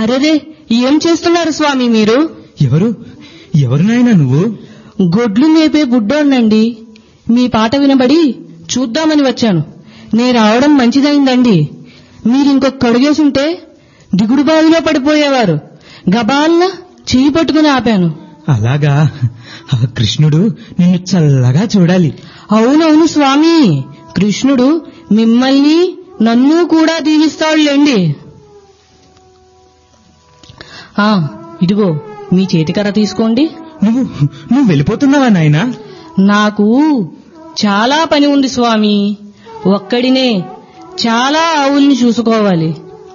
అరెరే ఏం చేస్తున్నారు స్వామి మీరు ఎవరు ఎవరు నాయనా నువ్వు గొడ్లు మేపే బుడ్డోణ్ణండి మీ పాట వినబడి చూద్దామని వచ్చాను నే రావడం మంచిదైందండి మీరింకొక అడుగేసుంటే దిగుడు బావిలో పడిపోయేవారు గబాల్న చెయ్యి పట్టుకుని ఆపాను అలాగా ఆ కృష్ణుడు నిన్ను చల్లగా చూడాలి అవునవును స్వామి కృష్ణుడు మిమ్మల్ని నన్ను కూడా దీవిస్తాడులేండి ఆ ఇదిగో మీ చేతికర్ర తీసుకోండి నువ్వు నువ్వు వెళ్ళిపోతున్నావా నాయనా నాకు చాలా పని ఉంది స్వామి ఒక్కడినే చాలా ఆవుల్ని చూసుకోవాలి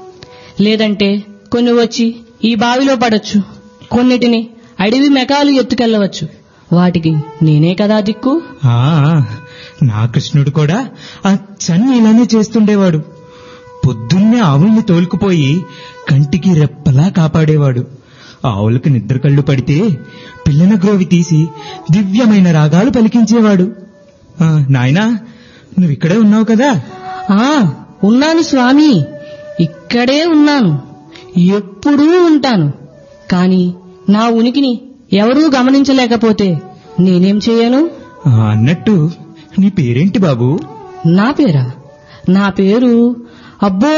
లేదంటే కొన్ని వచ్చి ఈ బావిలో పడొచ్చు కొన్నిటిని అడవి మెకాలు ఎత్తుకెళ్లవచ్చు వాటికి నేనే కదా దిక్కు ఆ నా కృష్ణుడు కూడా అచ్చన్ని ఇలానే చేస్తుండేవాడు పొద్దున్నే ఆవుల్ని తోలుకుపోయి కంటికి రెప్పలా కాపాడేవాడు ఆవులకు నిద్ర కళ్ళు పడితే పిల్లన గ్రోవి తీసి దివ్యమైన రాగాలు పలికించేవాడు ఆ, నాయనా నువ్విక్కడే ఉన్నావు కదా ఆ ఉన్నాను స్వామి ఇక్కడే ఉన్నాను ఎప్పుడూ ఉంటాను కాని నా ఉనికిని ఎవరూ గమనించలేకపోతే నేనేం చేయను ఆ, అన్నట్టు నీ పేరేంటి బాబు నా పేరా నా పేరు అబ్బో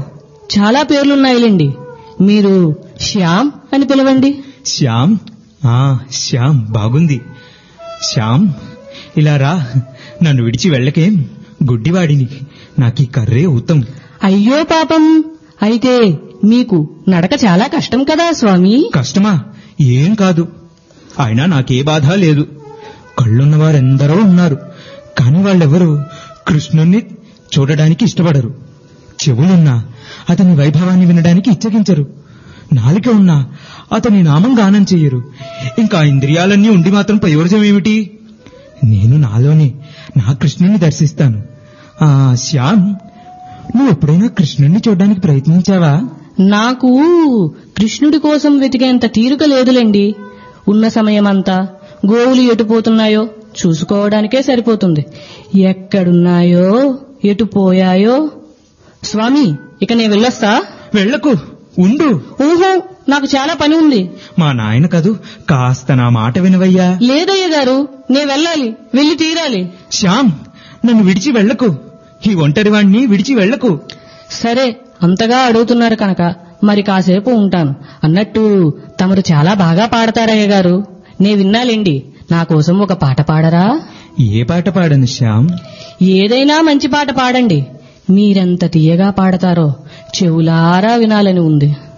చాలా పేర్లున్నాయిలేండి మీరు శ్యామ్ అని పిలవండి శ్యామ్ ఆ శ్యామ్ బాగుంది శ్యామ్ ఇలా రా నన్ను విడిచి వెళ్ళకేం గుడ్డివాడిని నాకీ కర్రే ఊతం అయ్యో పాపం అయితే మీకు నడక చాలా కష్టం కదా స్వామి కష్టమా ఏం కాదు అయినా నాకే బాధ లేదు కళ్ళున్న వారెందరో ఉన్నారు కాని వాళ్ళెవరూ కృష్ణుణ్ణి చూడడానికి ఇష్టపడరు చెవులున్నా అతని వైభవాన్ని వినడానికి ఇచ్చగించరు నాలిక ఉన్నా అతని నామం గానం చెయ్యరు ఇంకా ఇంద్రియాలన్నీ ఉండి మాత్రం ప్రయోజనం ఏమిటి నేను నాలోనే నా కృష్ణుని దర్శిస్తాను ఆ శ్యామ్ నువ్వు ఎప్పుడైనా కృష్ణుణ్ణి చూడడానికి ప్రయత్నించావా నాకు కృష్ణుడి కోసం వెతికేంత తీరిక లేదులేండి ఉన్న సమయమంతా గోవులు ఎటుపోతున్నాయో చూసుకోవడానికే సరిపోతుంది ఎక్కడున్నాయో ఎటు పోయాయో స్వామి ఇక నేను వెళ్ళొస్తా వెళ్ళకు ఉండు ఊహో నాకు చాలా పని ఉంది మా నాయన కదూ కాస్త నా మాట వినవయ్యా లేదయ్య గారు నే వెళ్ళాలి వెళ్ళి తీరాలి శ్యామ్ నన్ను విడిచి వెళ్ళకు ఈ ఒంటరివాణ్ణి విడిచి వెళ్ళకు సరే అంతగా అడుగుతున్నారు కనుక మరి కాసేపు ఉంటాను అన్నట్టు తమరు చాలా బాగా పాడతారయ్య గారు నే విన్నాలేండి నా కోసం ఒక పాట పాడరా ఏ పాట పాడను శ్యామ్ ఏదైనా మంచి పాట పాడండి మీరెంత తీయగా పాడతారో చెవులారా వినాలని ఉంది